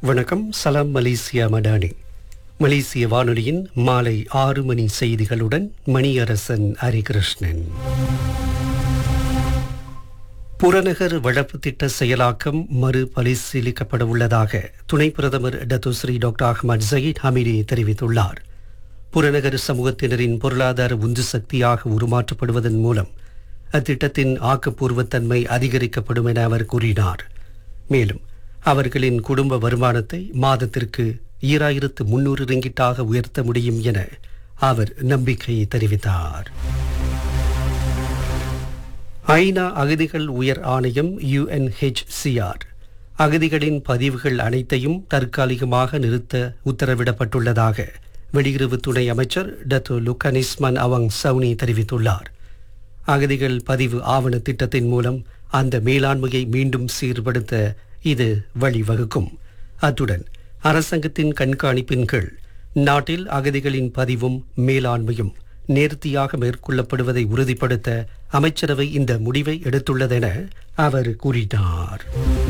வணக்கம் சலாம் மலேசியா மடானி மலேசிய வானொலியின் மாலை ஆறு மணி செய்திகளுடன் மணியரசன் ஹரிகிருஷ்ணன் புறநகர் வளர்ப்பு திட்ட செயலாக்கம் மறுபரிசீலிக்கப்பட உள்ளதாக துணை பிரதமர் Datuk Seri doctor Ahmad Zahid Hamidi தெரிவித்துள்ளார் புறநகர் சமூகத்தினரின் பொருளாதார உந்து சக்தியாக உருமாற்றப்படுவதன் மூலம் அத்திட்டத்தின் ஆக்கப்பூர்வத்தன்மை அதிகரிக்கப்படும் என அவர் கூறினார் மேலும் அவர்களின் குடும்ப வருமானத்தை மாதத்திற்கு ஈராயிரத்து முன்னூறு ரிங்கிட்டாக உயர்த்த முடியும் என அவர் நம்பிக்கை தெரிவித்தார் ஐநா அகதிகள் உயர் ஆணையம் யுஎன்ஹெச்சிஆர் அகதிகளின் பதிவுகள் அனைத்தையும் தற்காலிகமாக நிறுத்த உத்தரவிடப்பட்டுள்ளதாக வெளியுறவு துணை அமைச்சர் டத்து லுக்கனிஸ்மன் அவங் சவுனி தெரிவித்துள்ளார் அகதிகள் பதிவு ஆவண திட்டத்தின் மூலம் அந்த மேலாண்மையை மீண்டும் சீர்படுத்த இது வழிவகுக்கும் அத்துடன் அரசாங்கத்தின் கண்காணிப்பின் கீழ் நாட்டில் அகதிகளின் பதிவும் மேலாண்மையும் நேர்த்தியாக மேற்கொள்ளப்படுவதை உறுதிப்படுத்த அமைச்சரவை இந்த முடிவை எடுத்துள்ளதென அவர் கூறினார்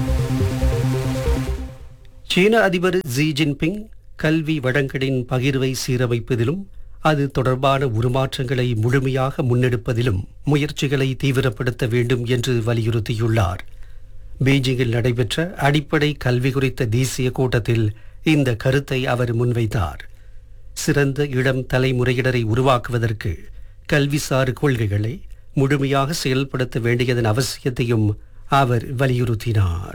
சீன அதிபர் ஜி ஜின்பிங் கல்வி வழங்கலின் பகிர்வை சீரமைப்பதிலும் அது தொடர்பான உருமாற்றங்களை முழுமையாக முன்னெடுப்பதிலும் முயற்சிகளை தீவிரப்படுத்த வேண்டும் என்று வலியுறுத்தியுள்ளார் பீஜிங்கில் நடைபெற்ற அடிப்படை கல்வி குறித்த தேசிய கூட்டத்தில் இந்த கருத்தை அவர் முன்வைத்தார் சிறந்த இளம் தலைமுறையினரை உருவாக்குவதற்கு கல்விசார் கொள்கைகளை முழுமையாக செயல்படுத்த வேண்டியதன் அவசியத்தையும் அவர் வலியுறுத்தினார்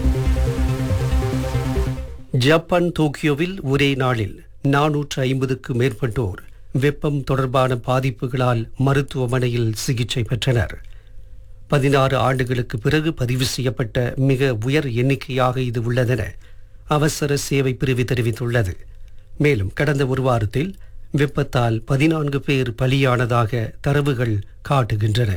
ஜப்பான் டோக்கியோவில் ஒரே நாளில் நானூற்று ஐம்பதுக்கு மேற்பட்டோர் வெப்பம் தொடர்பான பாதிப்புகளால் மருத்துவமனையில் சிகிச்சை பெற்றனர் பதினாறு ஆண்டுகளுக்கு பிறகு பதிவு செய்யப்பட்ட மிக உயர் எண்ணிக்கையாக இது உள்ளதென அவசர சேவை பிரிவு தெரிவித்துள்ளது மேலும் கடந்த ஒரு வாரத்தில் வெப்பத்தால் பதினான்கு பேர் பலியானதாக தரவுகள் காட்டுகின்றன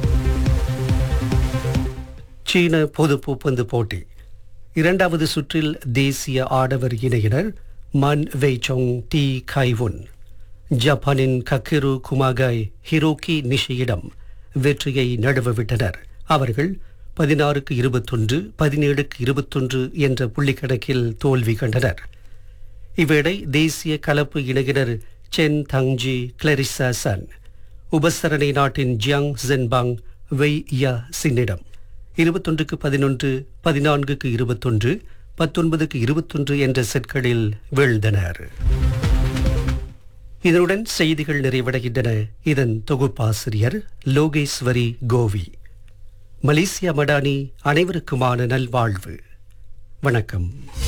சீன பொது பூப்பந்து போட்டி இரண்டாவது சுற்றில் தேசிய ஆடவர் இணையினர் மன் வெய்சோங் டி கைவுன் ஜப்பானின் கக்கிரு குமாகாய் ஹிரோகி நிஷியிடம் வெற்றியை நழுவ விட்டனர் அவர்கள் பதினாறுக்கு இருபத்தொன்று பதினேழுக்கு இருபத்தொன்று என்ற புள்ளிக்கணக்கில் தோல்வி கண்டனர் இவ்வேளை தேசிய கலப்பு இணையினர் சென் தங்ஜி கிளரிசா சன் உபசரணை நாட்டின் ஜியாங் ஜென்பாங் வெய் யா சின்னிடம் இருபத்தொன்றுக்கு பதினொன்று பதினான்குக்கு இருபத்தொன்று பத்தொன்பதுக்கு இருபத்தொன்று என்ற செட்களில் வீழ்ந்தனர் இதனுடன் செய்திகள் நிறைவடைகின்றன இதன் தொகுப்பாசிரியர் லோகேஸ்வரி கோவி மலேசியா மடானி அனைவருக்குமான நல்வாழ்வு வணக்கம்